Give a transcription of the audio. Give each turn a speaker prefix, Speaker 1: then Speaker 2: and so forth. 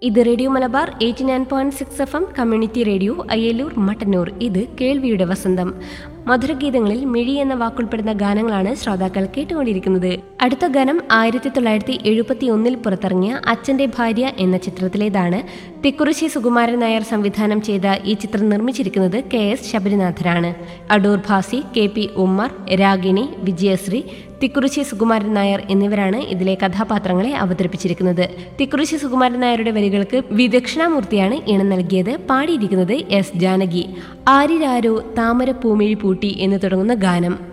Speaker 1: ഇത് radio Malabar eighty nine point six F M community radio Ayyalloor Mattannur ഇത് കേൾവിയുടെ വസന്തം മധുരഗീതങ്ങളിൽ മിഴി എന്ന വാക്കുൾപ്പെടുന്ന ഗാനങ്ങളാണ് ശ്രോതാക്കൾ കേട്ടുകൊണ്ടിരിക്കുന്നത് അടുത്ത ഗാനം ആയിരത്തി തൊള്ളായിരത്തി എഴുപത്തി ഒന്നിൽ പുറത്തിറങ്ങിയ അച്ഛന്റെ ഭാര്യ എന്ന ചിത്രത്തിലേതാണ് തിക്കുറിശി സുകുമാരൻ നായർ സംവിധാനം ചെയ്ത ഈ ചിത്രം നിർമ്മിച്ചിരിക്കുന്നത് കെ എസ് ശബരിനാഥനാണ് അടൂർ ഭാസി കെ പി ഉമ്മർ രാഗിണി വിജയശ്രീ തിക്കുറിശി സുകുമാരൻ നായർ എന്നിവരാണ് ഇതിലെ കഥാപാത്രങ്ങളെ അവതരിപ്പിച്ചിരിക്കുന്നത് തിക്കുറിശി സുകുമാരൻ നായരുടെ വരികൾക്ക് വിദക്ഷിണാമൂർത്തിയാണ് ഈണം നൽകിയത് പാടിയിരിക്കുന്നത് എസ് ജാനകി ആരിരാരോ താമര പൂമിഴി പൂട്ടി എന്ന് തുടങ്ങുന്ന ഗാനം